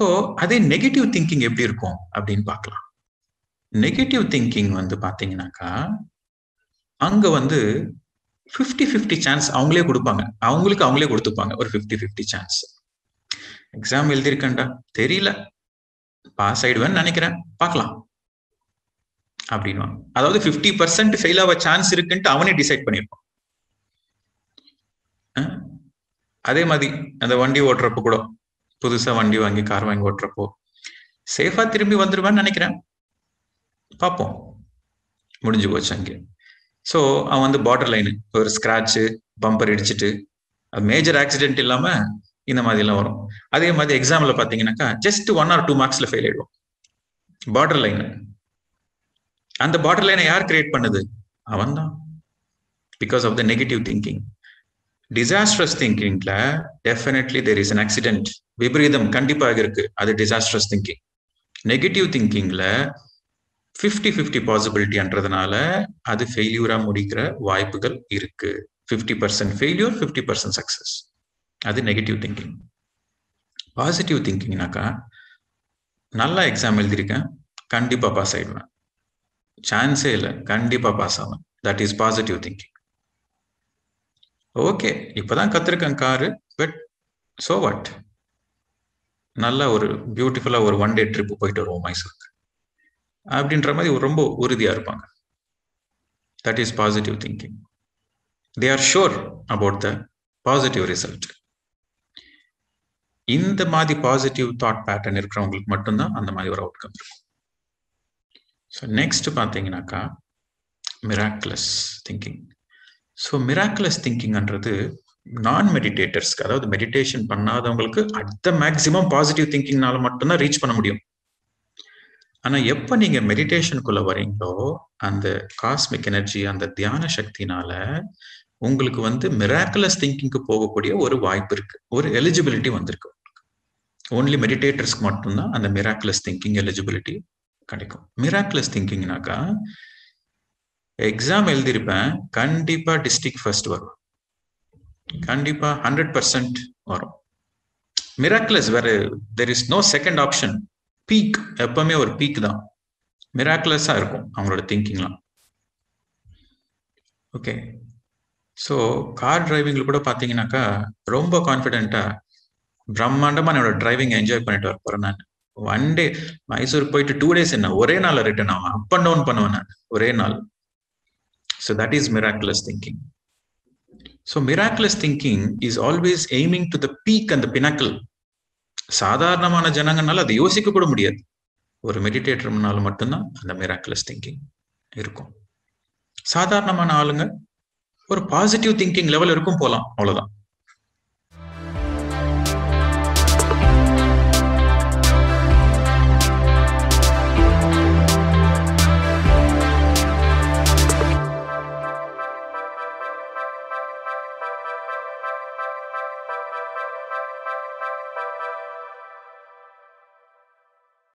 so அதே negative thinking எப்படி இருக்கும் அப்படின்னு பார்க்கலாம் நெகட்டிவ் திங்கிங் வந்து பார்த்தீங்கன்னாக்கா அங்க வந்து ஃபிஃப்டி ஃபிஃப்டி சான்ஸ் அவங்களே கொடுப்பாங்க அவங்களுக்கு அவங்களே கொடுத்துப்பாங்க ஒரு ஃபிஃப்டி ஃபிஃப்டி சான்ஸ் எக்ஸாம் எழுதியிருக்கேன்டா தெரியல பாஸ் ஆயிடுவேன்னு நினைக்கிறேன் பார்க்கலாம் அப்படின்னு அதாவது ஃபிஃப்டி பர்சன்ட் ஃபெயில் ஆக சான்ஸ் இருக்குன்ட்டு அவனே டிசைட் பண்ணியிருப்பான் அதே மாதிரி அந்த வண்டி ஓட்டுறப்போ கூட புதுசா வண்டி வாங்கி கார் வாங்கி ஓட்டுறப்போ சேஃபா திரும்பி வந்துருவேன்னு நினைக்கிறேன் பார்ப்போம் முடிஞ்சு போச்சு அங்கே ஸோ அவன் வந்து பார்டர் லைனு ஒரு ஸ்கிராட்சு பம்பர் இடிச்சிட்டு மேஜர் ஆக்சிடென்ட் இல்லாம இந்த மாதிரி எல்லாம் வரும் அதே மாதிரி எக்ஸாம்ல பாத்தீங்கன்னாக்கா ஜஸ்ட் ஒன் ஆர் டூ மார்க்ஸ்ல ஃபெயில் ஆயிடும் பார்டர் லைன் அந்த பார்டர் லைனை யார் கிரியேட் பண்ணுது அவன் தான் because of the negative thinking disastrous திங்கிங்ல definitely there is an accident விபரீதம் கண்டிப்பாக இருக்கு அது டிசாஸ்ட்ரஸ் திங்கிங் நெகட்டிவ் திங்கிங்ல ஃபிஃப்டி ஃபிஃப்டி பாசிபிலிட்டின்றதுனால அது ஃபெயில்யூரா முடிக்கிற வாய்ப்புகள் இருக்கு fifty percent failure fifty percent success அது நெகட்டிவ் திங்கிங் பாசிட்டிவ் திங்கிங்னாக்கா நல்லா எக்ஸாம் எழுதியிருக்கேன் கண்டிப்பா பாஸ் ஆயிடுவேன் சான்ஸே இல்லை கண்டிப்பா பாஸ் ஆகும் that is positive thinking okay இப்பதான் கத்திருக்கேன் காரு பட் சோ வாட் நல்ல ஒரு பியூட்டிஃபுல்லா ஒரு ஒன் டே ட்ரிப் போயிட்டு வருவோம் மைசூருக்கு அப்படின்ற மாதிரி ரொம்ப உறுதியா இருப்பாங்க that is positive thinking they are sure about the positive result இந்த மாதிரி பாசிட்டிவ் தாட் பேட்டர்ன் இருக்கிறவங்களுக்கு மட்டும்தான் அந்த மாதிரி ஒரு அவுட்கம் இருக்கும் ஸோ நெக்ஸ்ட் பார்த்தீங்கன்னாக்கா மிராக்குலஸ் திங்கிங் ஸோ மிராக்குலஸ் திங்கிங்ன்றது நான் மெடிடேட்டர்ஸ்க்கு அதாவது மெடிடேஷன் பண்ணாதவங்களுக்கு அடுத்த மேக்சிமம் பாசிட்டிவ் திங்கிங்னால மட்டும்தான் ரீச் பண்ண முடியும் ஆனா எப்ப நீங்க மெடிடேஷனுக்குள்ள வரீங்களோ அந்த காஸ்மிக் எனர்ஜி அந்த தியான சக்தினால உங்களுக்கு வந்து மிராக்குலஸ் திங்கிங்க்கு போகக்கூடிய ஒரு வாய்ப்பு இருக்கு ஒரு எலிஜிபிலிட்டி வந்திருக்கு ஓன்லி மெடிடேட்டர்ஸ்க்கு மட்டும்தான் அந்த மிராக்குலஸ் திங்கிங் எலிஜிபிலிட்டி கிடைக்கும் மிராக்குலஸ் திங்கிங்னாக்கா எக்ஸாம் எழுதியிருப்பேன் கண்டிப்பா டிஸ்ட்ரிக்ட் ஃபர்ஸ்ட் வரும் கண்டிப்பா ஹண்ட்ரட் பர்சன்ட் வரும் மிராக்குலஸ் வேற there is no second option peak எப்பவுமே ஒரு பீக் தான் மிராக்குலஸா இருக்கும் அவங்களோட திங்கிங்லாம் ஓகே ஸோ கார் டிரைவிங்ல கூட பார்த்தீங்கன்னாக்கா ரொம்ப கான்ஃபிடென்ட்டா பிரம்மாண்டமா என்னோட டிரைவிங் என்ஜாய் பண்ணிட்டு வர போறேன் நான் ஒன் டே மைசூர் போயிட்டு டூ டேஸ் என்ன ஒரே நாள் ரிட்டர்ன் ஆகும் அப் அண்ட் டவுன் பண்ணுவேன் நான் ஒரே நாள் so that is miraculous thinking so miraculous thinking is always aiming to the peak அந்த பினாக்கிள் சாதாரணமான ஜனங்கனால அதை யோசிக்க கூட முடியாது ஒரு மெடிடேட்டர்னால மட்டும்தான் அந்த மிராக்குலஸ் திங்கிங் இருக்கும் சாதாரணமான ஆளுங்க ஒரு பாசிட்டிவ் திங்கிங் லெவல் இருக்கும் போலாம் அவ்வளவுதான்